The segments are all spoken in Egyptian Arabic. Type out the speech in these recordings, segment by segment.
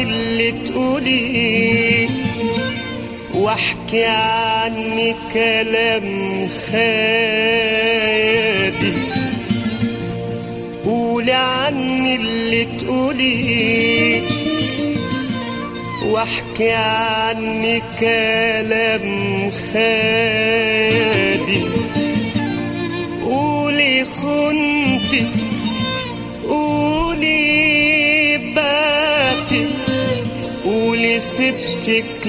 عني اللي تقولي واحكي عني كلام خادي قولي عني اللي تقولي واحكي عني كلام خادي قولي خنتي قولي باتي قولي سبتك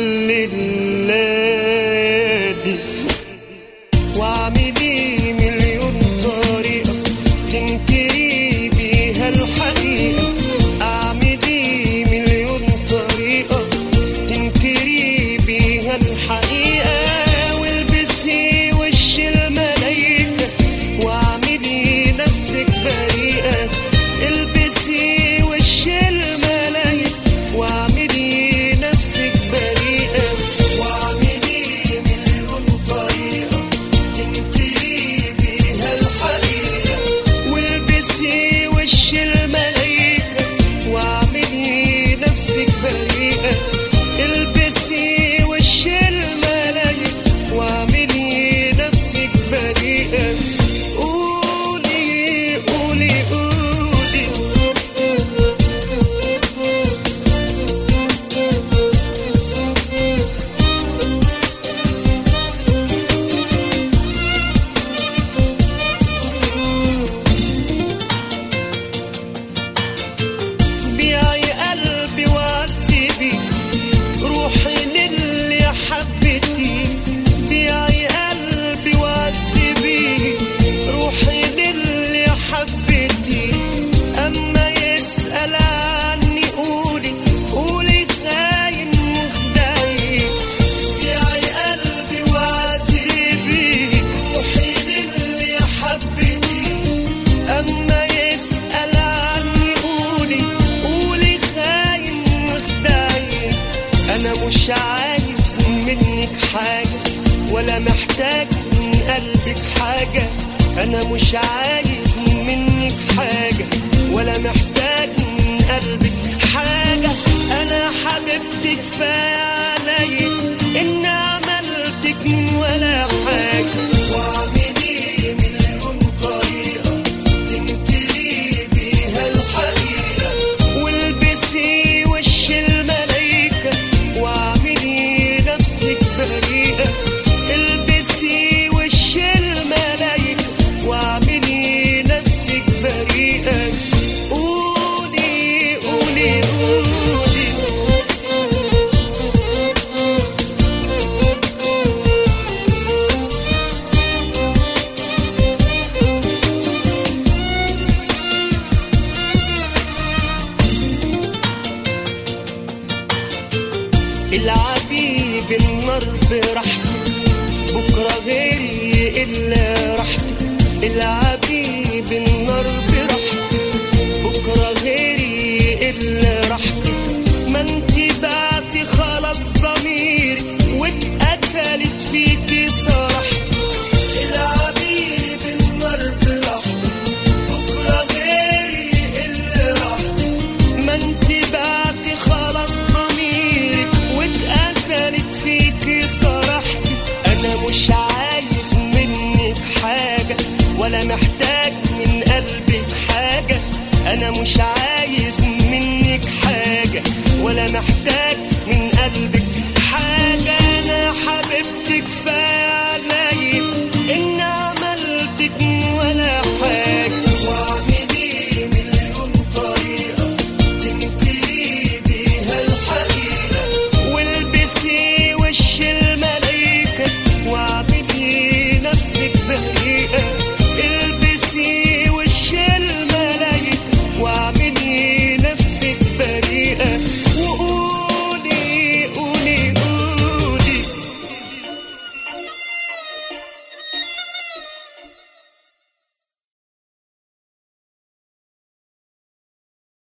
للنادي واعملي مليون طريقة تنكري بيها الحقيقة اعملي مليون طريقة تنكري بيها الحقيقة والبسي وش الملايكة واعملي نفسك بريئة البسي وش الملايكة واعملي نفسك بريئة واعملي مليون طريقة تنكري بيها الحقيقة والبسي وش الملايكة واعملي نفسك بريئة البسي وش الملايكة واعملي نفسك بريئة قولي قولي قولي بيعي قلبي وعذبي روحي للي حبتي بيعي قلبي وعذبي روحي للي حبتي اما يسأل عني قولي قولي خاين مخدعي بيعي قلبي وعذبي روحي للي حبتي اما يسأل عني قولي قولي خاين مخدعي انا مش عايز منك حاجة ولا محتاج من قلبك حاجة انا مش عايز منك حاجة ولا محتاج من قلبك حاجة انا حبيبتك كفاية ان عملتك من ولا حاجة واعملي مليون طريقة تنكري بيها الحقيقة والبسي وش الملايكة واعملي نفسك بريئة البسي وش الملايكة واعملي نفسك بريئة قولي قولي قولي العبي بالنار براحتك بكرة غيري إلا راحتك العبي بالنار براحتك بكرة غيري إلا راحتك ما انت بعتي خلاص ضميري واتقتلت فيكي صراحتك العبي بالنار براحتك بكرة غيري إلا راحتك ما انت بعتي خلاص ضميرك واتقتلت فيكي صراحتي انا مش عايز منك حاجة ولا محتاج من قلبك حاجة انا مش عايز منك حاجة ولا محتاج من قلبك حاجة انا حبيبتك كفاية